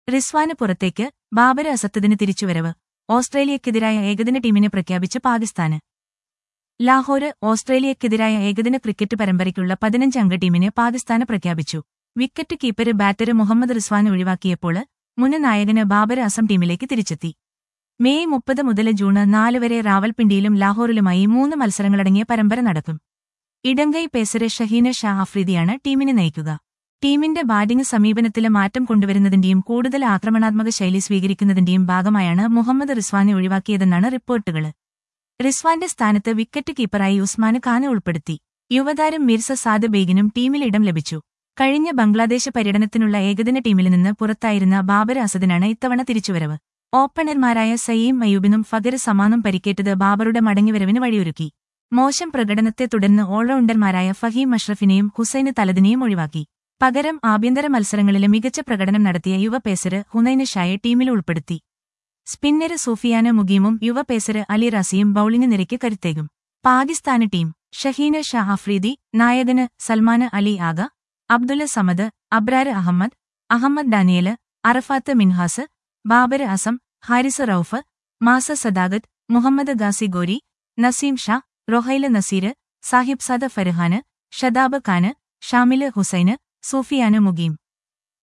റിസ്വാന് പുറത്തേക്ക് ബാബർ അസത്തതിന് തിരിച്ചുവരവ് ഓസ്ട്രേലിയക്കെതിരായ ഏകദിന ടീമിനെ പ്രഖ്യാപിച്ച് പാകിസ്ഥാന് ലാഹോര് ഓസ്ട്രേലിയക്കെതിരായ ഏകദിന ക്രിക്കറ്റ് പരമ്പരയ്ക്കുള്ള പതിനഞ്ചംഗ ടീമിനെ പാകിസ്ഥാന് പ്രഖ്യാപിച്ചു wicket keeper batter Muhammad Rizwan ഒഴിവാക്കിയപ്പോൾ മുൻ നായകന് ബാബർ അസം ടീമിലേക്ക് തിരിച്ചെത്തി മെയ് മുപ്പത് മുതൽ ജൂൺ നാല് വരെ റാവൽപിണ്ടിയിലും ലാഹോറിലുമായി മൂന്ന് മത്സരങ്ങളടങ്ങിയ പരമ്പര നടക്കും ഇടങ്കൈ പേസര് ഷഹീന ഷാ അഫ്രീദിയാണ് ടീമിനെ നയിക്കുക ടീമിന്റെ ബാറ്റിംഗ് സമീപനത്തില് മാറ്റം കൊണ്ടുവരുന്നതിന്റെയും കൂടുതൽ ആക്രമണാത്മക ശൈലി സ്വീകരിക്കുന്നതിന്റെയും ഭാഗമായാണ് മുഹമ്മദ് റിസ്വാനെ ഒഴിവാക്കിയതെന്നാണ് റിപ്പോർട്ടുകള് റിസ്വാന്റെ സ്ഥാനത്ത് വിക്കറ്റ് കീപ്പറായി ഉസ്മാന് ഖാനെ ഉൾപ്പെടുത്തി യുവതാരം മിർസ സാദ് ബേഗിനും ടീമിൽ ഇടം ലഭിച്ചു കഴിഞ്ഞ ബംഗ്ലാദേശ് പര്യടനത്തിനുള്ള ഏകദിന ടീമിൽ നിന്ന് പുറത്തായിരുന്ന ബാബർ അസദിനാണ് ഇത്തവണ തിരിച്ചുവരവ് ഓപ്പണർമാരായ സയീം അയൂബിനും ഫഗർ സമാനും പരിക്കേറ്റത് ബാബറുടെ മടങ്ങിവരവിന് വഴിയൊരുക്കി മോശം പ്രകടനത്തെ തുടർന്ന് ഓൾറൗണ്ടർമാരായ ഫഹീം അഷ്റഫിനെയും ഹുസൈന് തലദിനെയും ഒഴിവാക്കി പകരം ആഭ്യന്തര മത്സരങ്ങളിലെ മികച്ച പ്രകടനം നടത്തിയ യുവ പേസര് ഹുനൈന് ഷായെ ടീമിൽ ഉൾപ്പെടുത്തി സ്പിന്നര് സൂഫിയാന് മുഗീമും യുവ പേസര് അലി റാസിയും ബൌളിംഗ് നിരയ്ക്ക് കരുത്തേകും പാകിസ്ഥാന് ടീം ഷഹീന ഷാ അഫ്രീദി നായകന് സൽമാന് അലി ആഗ അബ്ദുല്ല സമദ് അബ്രാര് അഹമ്മദ് അഹമ്മദ് ഡാനിയല് അറഫാത്ത് മിൻഹാസ് ബാബര് അസം ഹാരിസ് റൌഫ് മാസ സദാഗത്ത് മുഹമ്മദ് ഗാസി ഗോരി നസീം ഷാ റൊഹൈല് നസീര് സാഹിബ് സാദ ഫർഹാന് ഷദാബ് ഖാന് ഷാമില് ഹുസൈന് സൂഫിയാന് മുഗീം